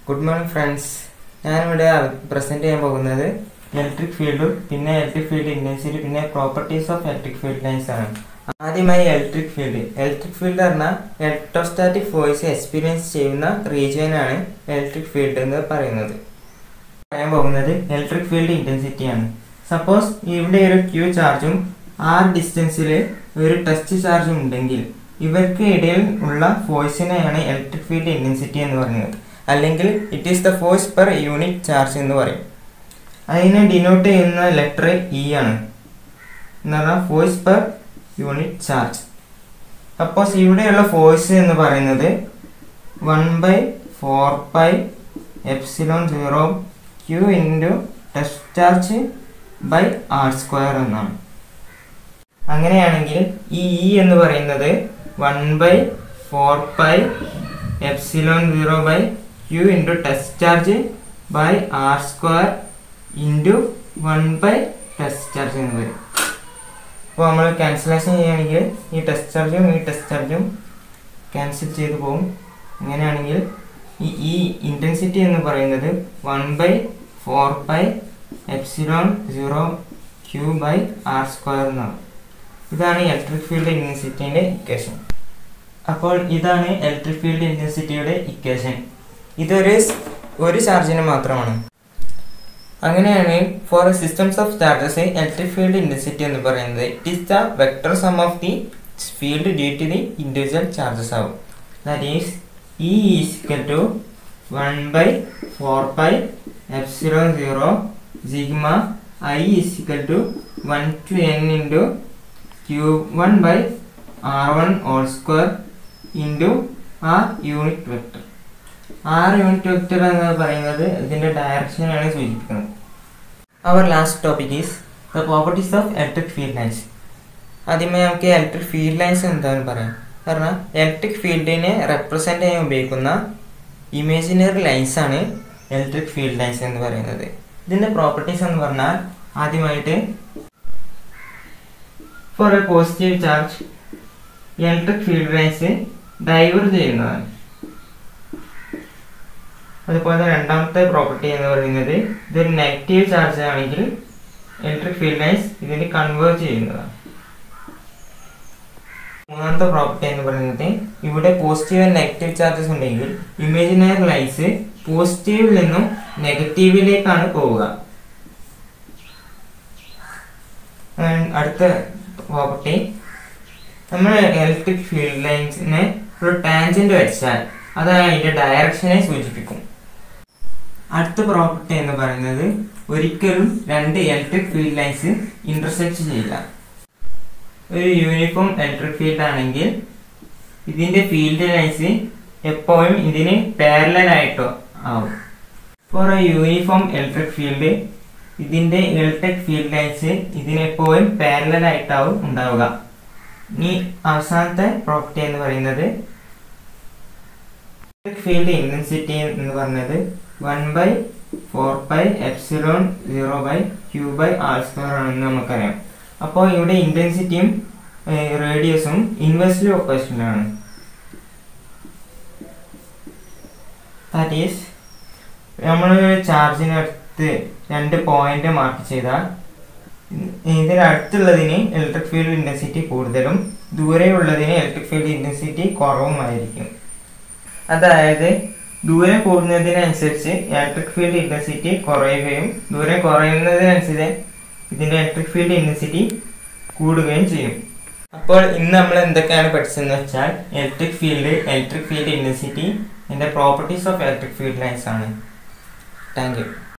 good morning friends ഞാനിവിടെ present ചെയ്യാൻ പോകുന്നത് ഇലക്ട്രിക് ഫീൽഡും പിന്നെ ഇലക്ട്രിക് ഫീൽഡ് ഇന്റൻസിറ്റി പിന്നെ properties of electric field lines ആണ് ആദ്യമായി ഇലക്ട്രിക് ഫീൽഡ് ഇലക്ട്രിക് ഫീൽഡ് പറഞ്ഞാൽ ഇലക്ട്രോസ്റ്റാറ്റിക് ഫോഴ്സ് എക്സ്പീരിയൻസ് ചെയ്യുന്ന റീജിയനാണ് ഇലക്ട്രിക് ഫീൽഡ് എന്ന് പറയുന്നത് പറയാൻ പോകുന്നത് ഇലക്ട്രിക് ഫീൽഡ് ഇന്റൻസിറ്റി ആണ് സപ്പോസ് ഇവിടെ ഒരു ക്യൂ ചാർജും ആർ ഡിസ്റ്റൻസിൽ ഒരു ടെസ്റ്റ് ചാർജും ഉണ്ടെങ്കിൽ ഇവർക്ക് ഇടയിൽ ഉള്ള ഫോഴ്സിനെയാണ് ഇലക്ട്രിക് ഫീൽഡ് ഇന്റൻസിറ്റി എന്ന് പറയുന്നത് അല്ലെങ്കിൽ it is the force per unit charge എന്ന് പറയും അതിനെ ഡിനോട്ട് ചെയ്യുന്ന ലെറ്റർ ഇ ആണ് എന്ന് പറഞ്ഞാൽ force per unit charge suppose ഇവിടെയുള്ള ഫോഴ്സ് എന്ന് പറയുന്നത് one by four pi epsilon zero Q into test charge by R square എന്നാണ് അങ്ങനെയാണെങ്കിൽ ഈ ഇ എന്ന് പറയുന്നത് one by four pi epsilon zero by Q into test charge by R square into one by test charge എന്ന് വരും അപ്പോൾ നമ്മൾ cancellation ചെയ്യുകയാണെങ്കിൽ ഈ ടെസ്റ്റ് ചാർജും ഈ ടെസ്റ്റ് ചാർജും ക്യാൻസൽ ചെയ്ത് പോകും അങ്ങനെയാണെങ്കിൽ ഈ ഈ ഇൻറ്റൻസിറ്റി എന്ന് പറയുന്നത് one by four by epsilon zero Q by R square എന്നാണ് ഇതാണ് ഇലക്ട്രിക് ഫീൽഡ് ഇൻറ്റൻസിറ്റിയുടെ ഇക്വേഷൻ അപ്പോൾ ഇതാണ് ഇലക്ട്രിക് ഫീൽഡ് ഇൻറ്റൻസിറ്റിയുടെ ഇക്വേഷൻ ഇതൊരു ഒരു ചാർജിന് മാത്രമാണ് അങ്ങനെയാണ് four systems of charges electric field intensity എന്ന് പറയുന്നത് it is the vector sum of the field due to the individual charges ആവും that is E equal to one by four by epsilon zero sigma I equal to one to N into Q one by R one whole square into R unit vector R unit vector എന്ന് പറയുന്നത് ഇതിന്റെ ഡയറക്ഷനാണ് സൂചിപ്പിക്കുന്നത് our last topic is the properties of electric field lines ആദ്യമേ നമുക്ക് electric field lines എന്താണെന്ന് പറയാം കാരണം ഇലക്ട്രിക് ഫീൽഡിനെ റെപ്രസെന്റ് ചെയ്യാൻ ഉപയോഗിക്കുന്ന ഇമേജിനറി ലൈൻസ് ആണ് ഇലക്ട്രിക് ഫീൽഡ് ലൈൻസ് എന്ന് പറയുന്നത് ഇതിന്റെ പ്രോപ്പർട്ടീസ് എന്ന് പറഞ്ഞാൽ ആദ്യമായിട്ട് for a positive charge electric field lines diverge ചെയ്യുന്നതാണ് അതുപോലെ രണ്ടാമത്തെ പ്രോപ്പർട്ടി എന്ന് പറയുന്നത് ഇതൊരു നെഗറ്റീവ് ചാർജ് ആണെങ്കിൽ ഇലക്ട്രിക് ഫീൽഡ് ലൈൻസ് ഇതിന് കൺവേർട്ട് ചെയ്യുന്നതാണ് മൂന്നാമത്തെ പ്രോപ്പർട്ടി എന്ന് പറയുന്നത് ഇവിടെ പോസിറ്റീവ് ആൻഡ് നെഗറ്റീവ് ചാർജസ് ഉണ്ടെങ്കിൽ ഇമേജിനറി ലൈൻസ് പോസിറ്റീവിൽ നിന്നും നെഗറ്റീവിലേക്കാണ് പോവുക അടുത്ത പ്രോപ്പർട്ടി നമ്മൾ ഇലക്ട്രിക് ഫീൽഡ് ലൈൻസിനെ ഒരു ടാൻജന്റ് വരച്ചാൽ അത് അതിന്റെ ഡയറക്ഷനെ സൂചിപ്പിക്കും അടുത്ത പ്രോപ്പർട്ടി എന്ന് പറയുന്നത് ഒരിക്കലും രണ്ട് ഇലക്ട്രിക് ഫീൽഡ് ലൈൻസ് ഇന്റർസെക്ട് ചെയ്യില്ല ഒരു യൂണിഫോം ഇലക്ട്രിക് ഫീൽഡ് ആണെങ്കിൽ ഇതിന്റെ ഫീൽഡ് ലൈൻസ് എപ്പോഴും ഇതിന് പാരലൽ ആയിട്ടോ ആവും for a uniform electric field ഇതിന്റെ ഇലക്ട്രിക് ഫീൽഡ് ലൈൻസ് ഇതിനെപ്പോഴും പാരലൽ ആയിട്ടാവും ഉണ്ടാവുക ഇനി അവസാനത്തെ പ്രോപ്പർട്ടി എന്ന് പറയുന്നത് ഇലക്ട്രിക് ഫീൽഡ് ഇന്റൻസിറ്റി എന്ന് പറഞ്ഞത് one by four by epsilon zero by Q by R square ആണെന്ന് നമുക്കറിയാം അപ്പോൾ ഇവിടെ ഇന്റൻസിറ്റിയും റേഡിയസും ഇൻവേഴ്സ്ലി ഓപ്പോസിഷനിലാണ് ദാറ്റ് ഈസ് നമ്മൾ ചാർജിനടുത്ത് രണ്ട് പോയിന്റ് മാർക്ക് ചെയ്താൽ ഇതിനടുത്തുള്ളതിന് ഇലക്ട്രിക് ഫീൽഡ് ഇന്റൻസിറ്റി കൂടുതലും ദൂരെയുള്ളതിന് ഇലക്ട്രിക് ഫീൽഡ് ഇന്റൻസിറ്റി കുറവുമായിരിക്കും അതായത് ദൂരം കൂടുന്നതിനനുസരിച്ച് ഇലക്ട്രിക് ഫീൽഡ് ഇന്റൻസിറ്റി കുറയുകയും ദൂരം കുറയുന്നതിനനുസരിച്ച് ഇതിന്റെ ഇലക്ട്രിക് ഫീൽഡ് ഇന്റൻസിറ്റി കൂടുകയും ചെയ്യും അപ്പോൾ ഇന്ന് നമ്മൾ എന്തൊക്കെയാണ് പഠിച്ചതെന്ന് വെച്ചാൽ electric field electric field intensity ഇതിന്റെ properties of electric field lines ആണ് താങ്ക് യു